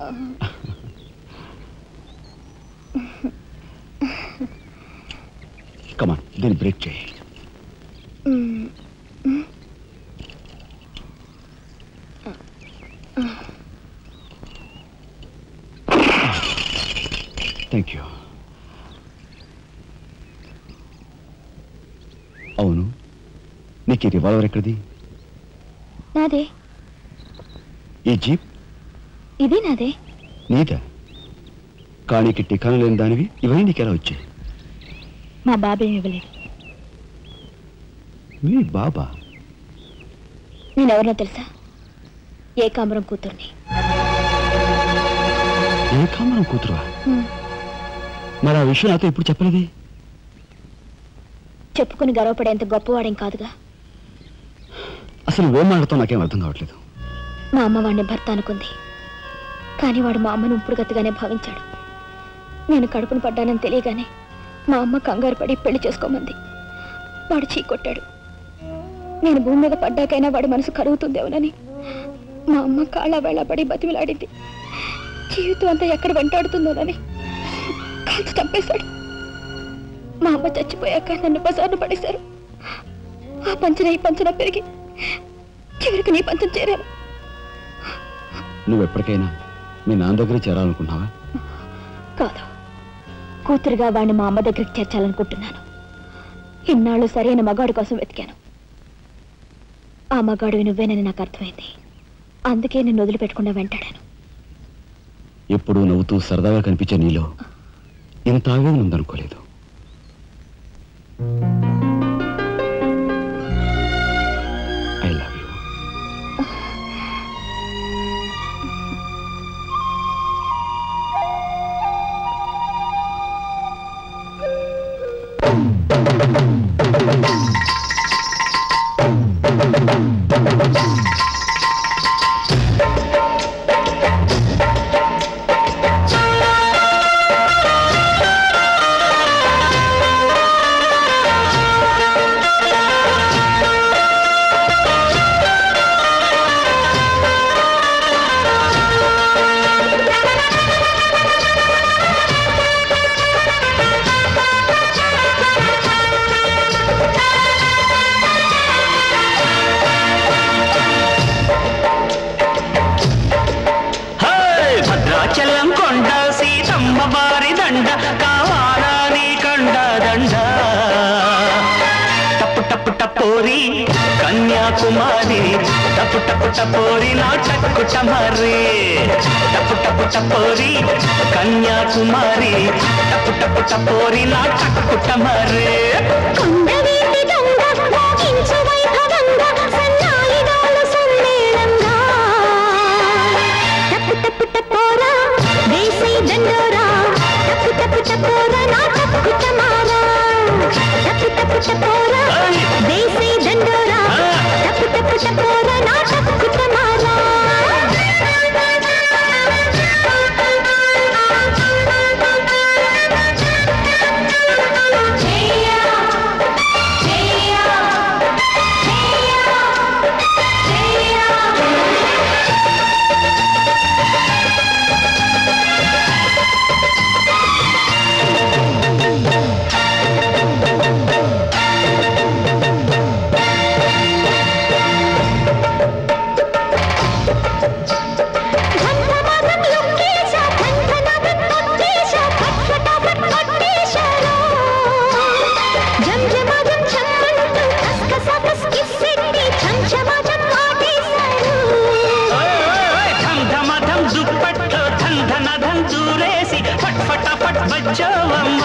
కమాన్ దీన్ని బ్రేక్ చేయి thank you అవును నీకు ఈ రివాల్వర్ ఎక్కడిది నాదే ఈ జీప్ ఇది నాదే నీదా కానీకి టికాను లేని దానివి ఇవన్నీ నీకెలా వచ్చాయి మా బాబేం ఇవ్వలేదు మీ బాబా నేనెవరినో తెలుసా ఏకాంబరం కూతుర్ని ఏ కామరం కూతురువా హ్మ్. మరి ఆ విషయం నాతో ఇప్పుడు చెప్పలేదే చెప్పుకుని గర్వపడేంత గొప్పవాడేం కాదుగా అసలు నువ్వేం మాట్లాడుతావు నాకేం అర్థం కావట్లేదు మా అమ్మ వాడిని భర్త అనుకుంది కానీ వాడు మా అమ్మను ఉంపుడుగతిగానే భావించాడు నేను కడుపును పడ్డానని తెలియగానే మా అమ్మ కంగారు పడి పెళ్లి చేసుకోమంది వాడు చీకొట్టాడు నేను భూమి మీద పడ్డాకైనా వాడి మనసు కరుగుతుందేమోనని మా అమ్మ కాళ్ళ వేళ పడి బతిమిలాడింది జీవితం అంతా ఎక్కడ వెంటాడుతుందోనని కాల్చి చంపేశాడు మా అమ్మ చచ్చిపోయాక నన్ను బజార్ను పడేశారు ఆ పంచన ఈ పంచన పెరిగి చివరికి నీ పంచం చేరాను నువ్వు ఎప్పటికైనా మీ నాన్న దగ్గర చేరాలనుకున్నావా కాదు కూతురుగా వాడిని మా అమ్మ దగ్గరికి చేర్చాలనుకుంటున్నాను ఇన్నాళ్ళు సరైన మగాడి కోసం వెతికాను ఆ మగాడివి నువ్వేనని నాకు అర్థమైంది అందుకే నేను వదిలిపెట్టకుండా వెంటాడాను ఎప్పుడూ నవ్వుతూ సరదాగా కనిపించే నీలో ఇంత ఆవేదన ఉందనుకోలేదు I love you hey! Bhadrachalam కొండ సీతమ్మ వారి దండ కావాలా నీ కండ దండ టప్పు టప్పు టపోరి కన్యాకుమారి టప్పు టప్పు టపోరి నా టక్కు టమరి టప్పు టప్పు టపోరి కన్యాకుమారి టప్పు టప్పు టపోరి నా టక్కు టమరి కొండవీటి దొంగ మోగించు వైభవంగా సన్నాయిదాల సమ్మేళంగా టప్పు టప్పు టపోరా వేసే దండోరా టప్పు టప్పు టపోరా నా టప్పు టమారా టప్పు టప్పు టపోరా వేసే దండోరా టప్పు టప్పు టపోరా నా టప్పు టమారా ధన్ధమగం లుక్కేశ ధన్ధనగం కొట్టేశ పట్పటపట్ కొట్టేశలో జంజమగం చమ్మంటూ కస్కసకస్ కిస్సెట్టి చంచమజం మాటేశారు ధమ్ ధమధం దుప్పట్లో ధన్ ధన ధన్ దూరేసి ఫట్ ఫట ఫట్ బజ్జోవమ్మ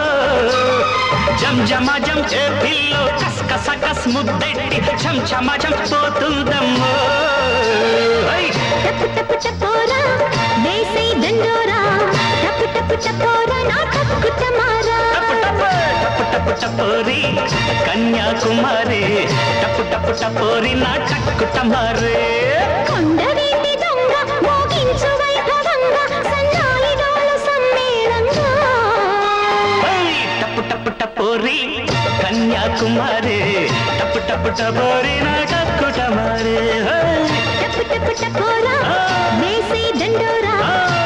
జం జమ జం చేతిల్లో కస్ కస కస్ ముద్దెట్టి చం చమ చం పోతుందమ్మ ఐ! టప్పు టప్పు టపోరా వేసే దండోరా టప్పు టప్పు టపోరా నా టప్పు టమారా టప్పు టప్పు టప్పు టప్పు టపోరి కన్యాకుమారి టప్పు టప్పు టపోరి నా టక్కు టమారే కొండవీటి దొంగ మోగించు వైభవంగా సన్నాయిదోల సమ్మేళంగా ఐ! టప్పు టప్పు టపోరి కన్యాకుమారి టప్పు టప్పు టపోరి నా టక్కు టమారే ఐ! టప్పు టప్పు టపోరా వేసే దండోరా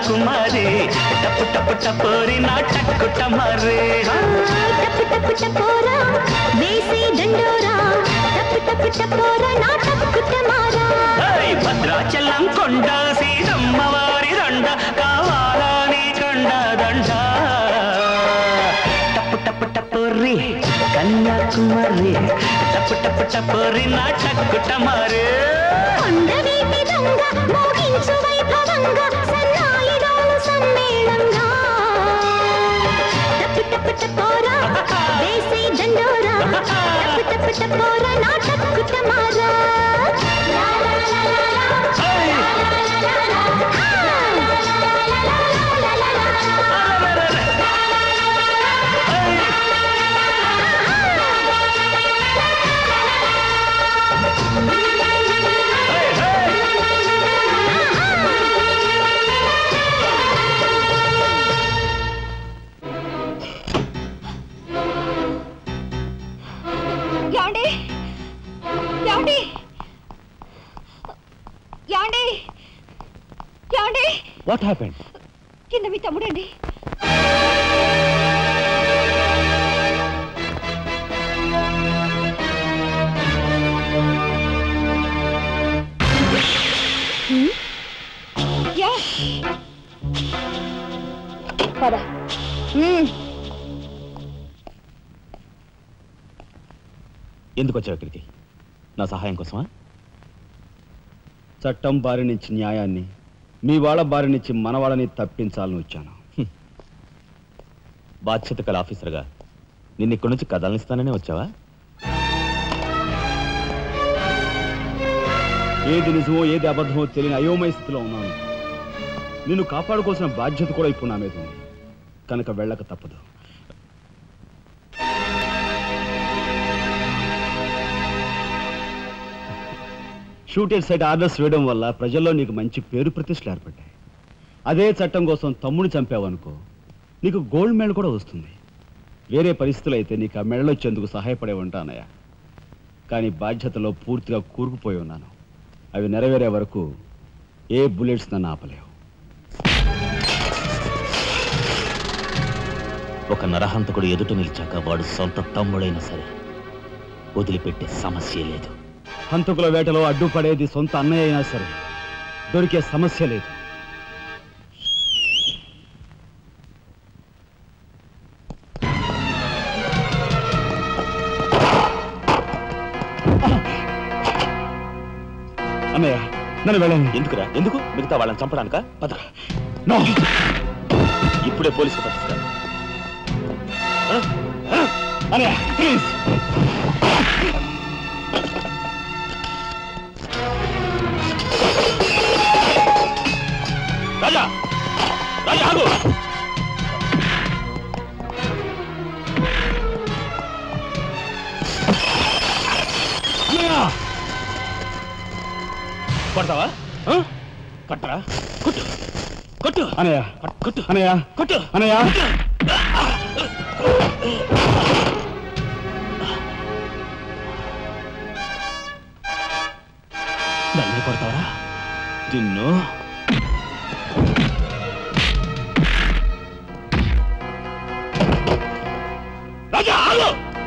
కన్యాకుమారి టప్పు టప్పు టపోరి నా టక్కుటమారే టప్పు టప్పు టపోరా వేసి దండోరా టప్పు టప్పు టపోరా నా టప్పు టమారా ఏయ్, భద్రాచలం కొండ సీతమ్మవారి దండ కావాలా నీ కండ దండ టప్పు టప్పు టపోరి కన్యాకుమారి టప్పు టప్పు టపోరి నా టక్కుటమారే కొండవీటి దొంగ మోగించు వైభవంగా సన్నాయిడోలు సమ్మేళంగా టప్పు టప్పు టపోరా వేసి దండోరా టప్పు టప్పు టపోరా నా టప్పు టమారా ఏయ్, ఏయ్. ఏయ్, ఏయ్. యాండి యాండి యాండి యాండి వాట్ హ్యాపెండ్ కింద మీ తమ్ముడండి యా పద ఎందుకు వచ్చావు ఇక్కడికి నా సహాయం కోసమా చట్టం బారి నుంచి న్యాయాన్ని మీ వాళ్ళ బారి నుంచి మన వాళ్ళని తప్పించాలని వచ్చాను హ్మ్. బాధ్యత కల ఆఫీసర్గా నిన్ను ఇక్కడి నుంచి కదలనిస్తాననే వచ్చావా ఏది నిజమో ఏది అబద్ధమో తెలియని అయోమయ స్థితిలో ఉన్నాను నిన్ను కాపాడుకోవాల్సిన బాధ్యత కూడా ఇప్పుడు నా మీద ఉంది కనుక వెళ్ళక తప్పదు షూటెడ్ సైట్ ఆర్డర్స్ వేయడం వల్ల ప్రజల్లో నీకు మంచి పేరు ప్రతిష్టలు ఏర్పడ్డాయి అదే చట్టం కోసం తమ్ముడు చంపావనుకో నీకు గోల్డ్ మెడల్ కూడా వస్తుంది వేరే పరిస్థితులు అయితే నీకు ఆ మెడల్ వచ్చేందుకు సహాయపడే ఉంటానయ్యా కానీ బాధ్యతలో పూర్తిగా కూరుకుపోయి ఉన్నాను అవి నెరవేరే వరకు ఏ బుల్లెట్స్ నన్ను ఆపలేవు ఒక నరహంతకుడు ఎదుట నిలిచాక వాడు సొంత తమ్ముడైనా సరే వదిలిపెట్టే సమస్య లేదు హంతకుల వేటలో అడ్డుపడేది సొంత అన్నయ్య అయినా సరే దొరికే సమస్య లేదు అన్నయ్య నన్ను వెళ్ళండి ఎందుకురా ఎందుకు మిగతా వాళ్ళని చంపడానిక పద నో ఇప్పుడే పోలీసులు పట్టిస్తారు అన్నయ్య ప్లీజ్ రాజా రాజా ఆగు అన్నయ్య కొడతావా ఆ? కొట్టరా కొట్టు కొట్టు అన్నయ్య కొట్టు అన్నయ్య కొట్టు అన్నయ్య నన్ను కొడతావరా నిన్ను రాజా ఆగు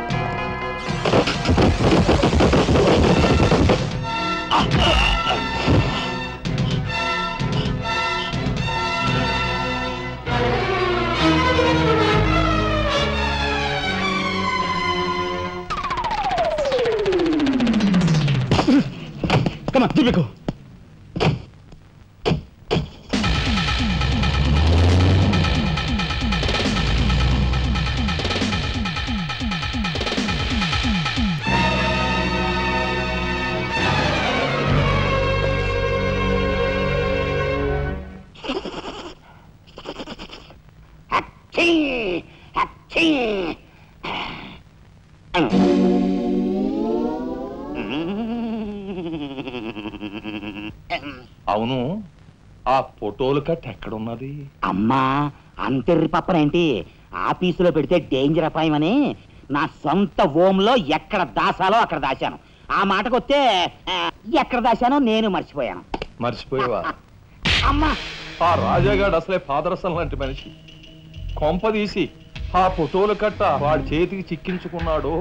కమా దిబ్బకు అవును ఆ ఫోటోలు కట్ ఎక్కడున్నది అమ్మా అంతెర్రి పప్పనేంటి ఆఫీసులో పెడితే డేంజర్ అపాయమని నా సొంత ఓంలో ఎక్కడ దాసాలో అక్కడ దాశాను ఆ మాటకొస్తే ఆ, ఎక్కడ దాశానో నేను మర్చిపోయాను మర్చిపోయావా అమ్మా ఆ రాజాగాడు అసలే పాదరసం లాంటి మనిషి కొంప తీసి ఆ ఫోటోలు కట్ట వాడి చేతికి చిక్కించుకున్నాడు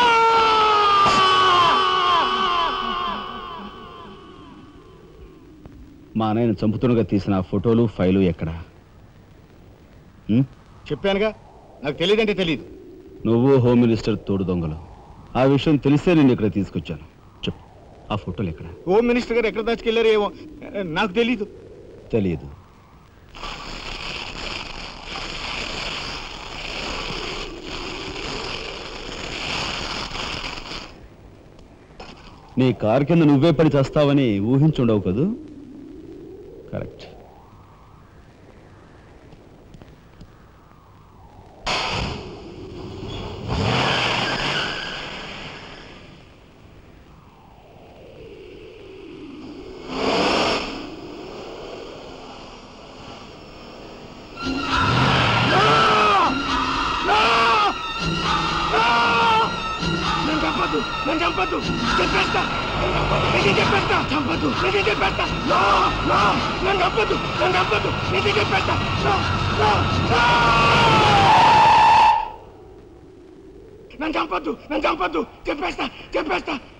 మా నాయన చంపుతుండగా తీసిన ఆ ఫోటోలు ఫైలు ఎక్కడ ఉం? చెప్పానుగా నాకు తెలియదంటే తెలియదు నువ్వు హోమ్ మినిస్టర్ తోడు దొంగలు ఆ విషయం తెలిసే నేను ఇక్కడ తీసుకొచ్చాను చెప్పు ఆ ఫోటోలు ఎక్కడ హోమ్ మినిస్టర్ గారు ఎక్కడ దాచుకెళ్ళారో ఏమో నాకు తెలియదు తెలియదు నీ కారు కింద నువ్వే పడి చేస్తావని ఊహించుండవు కదూ కరెక్ట్ నన్ను చంపద్దు నన్ను చంపద్దు చెప్పేస్తా నిజం చెప్పేస్తా చంపద్దు నిజం చెప్పేస్తా నో నో నన్ను చంపద్దు నన్ను చంపద్దు నిజం చెప్పేస్తా నో నో నో నన్ను చంపద్దు నన్ను చంపద్దు చెప్పేస్తా చెప్పేస్తా